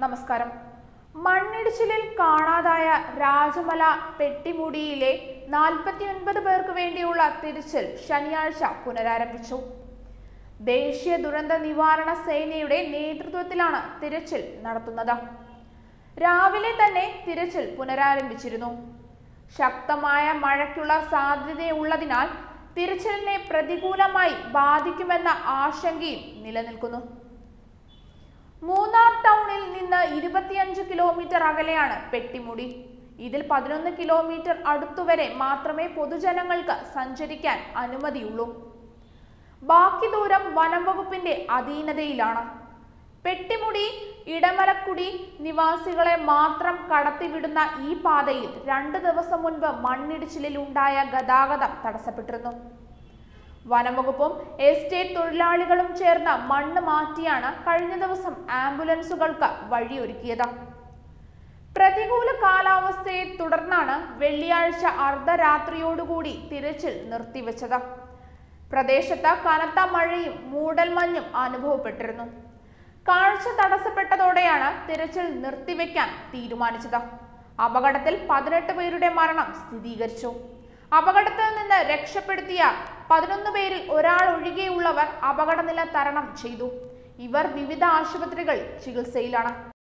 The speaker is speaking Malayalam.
നമസ്കാരം മണ്ണിടിച്ചിലിൽ കാണാതായ രാജമല പെട്ടിമുടിയിലെ നാൽപ്പത്തിയൊൻപത് പേർക്ക് വേണ്ടിയുള്ള തിരച്ചിൽ ശനിയാഴ്ച പുനരാരംഭിച്ചു ദേശീയ ദുരന്ത നിവാരണ സേനയുടെ നേതൃത്വത്തിലാണ് തിരച്ചിൽ നടത്തുന്നത് രാവിലെ തന്നെ തിരച്ചിൽ പുനരാരംഭിച്ചിരുന്നു ശക്തമായ മഴയ്ക്കുള്ള സാധ്യതയുള്ളതിനാൽ തിരച്ചിലിനെ പ്രതികൂലമായി ബാധിക്കുമെന്ന ആശങ്കയും നിലനിൽക്കുന്നു മൂന്നാർ ടൗണിൽ നിന്ന് ഇരുപത്തിയഞ്ച് കിലോമീറ്റർ അകലെയാണ് പെട്ടിമുടി ഇതിൽ പതിനൊന്ന് കിലോമീറ്റർ അടുത്തുവരെ മാത്രമേ പൊതുജനങ്ങൾക്ക് സഞ്ചരിക്കാൻ അനുമതിയുള്ളൂ ബാക്കി ദൂരം വനം വകുപ്പിന്റെ അധീനതയിലാണ് പെട്ടിമുടി ഇടമലക്കുടി നിവാസികളെ മാത്രം കടത്തിവിടുന്ന ഈ പാതയിൽ രണ്ട് ദിവസം മുൻപ് മണ്ണിടിച്ചിലിൽ ഉണ്ടായ ഗതാഗതം തടസ്സപ്പെട്ടിരുന്നു വനംവകുപ്പും എസ്റ്റേറ്റ് തൊഴിലാളികളും ചേർന്ന് മണ്ണ് മാറ്റിയാണ് കഴിഞ്ഞ ദിവസം ആംബുലൻസുകൾക്ക് വഴിയൊരുക്കിയത് പ്രതികൂല കാലാവസ്ഥയെ തുടർന്നാണ് വെള്ളിയാഴ്ച അർദ്ധരാത്രിയോടുകൂടി തിരച്ചിൽ നിർത്തിവെച്ചത് പ്രദേശത്ത് കനത്ത മഴയും മൂടൽമഞ്ഞും അനുഭവപ്പെട്ടിരുന്നു കാഴ്ച തടസ്സപ്പെട്ടതോടെയാണ് തിരച്ചിൽ നിർത്തിവെക്കാൻ തീരുമാനിച്ചത് അപകടത്തിൽ പതിനെട്ട് പേരുടെ മരണം സ്ഥിരീകരിച്ചു അപകടത്തിൽ നിന്ന് രക്ഷപ്പെടുത്തിയ പതിനൊന്ന് പേരിൽ ഒരാൾ ഒഴികെയുള്ളവർ അപകടനില തരണം ചെയ്തു ഇവർ വിവിധ ആശുപത്രികളിൽ ചികിത്സയിലാണ്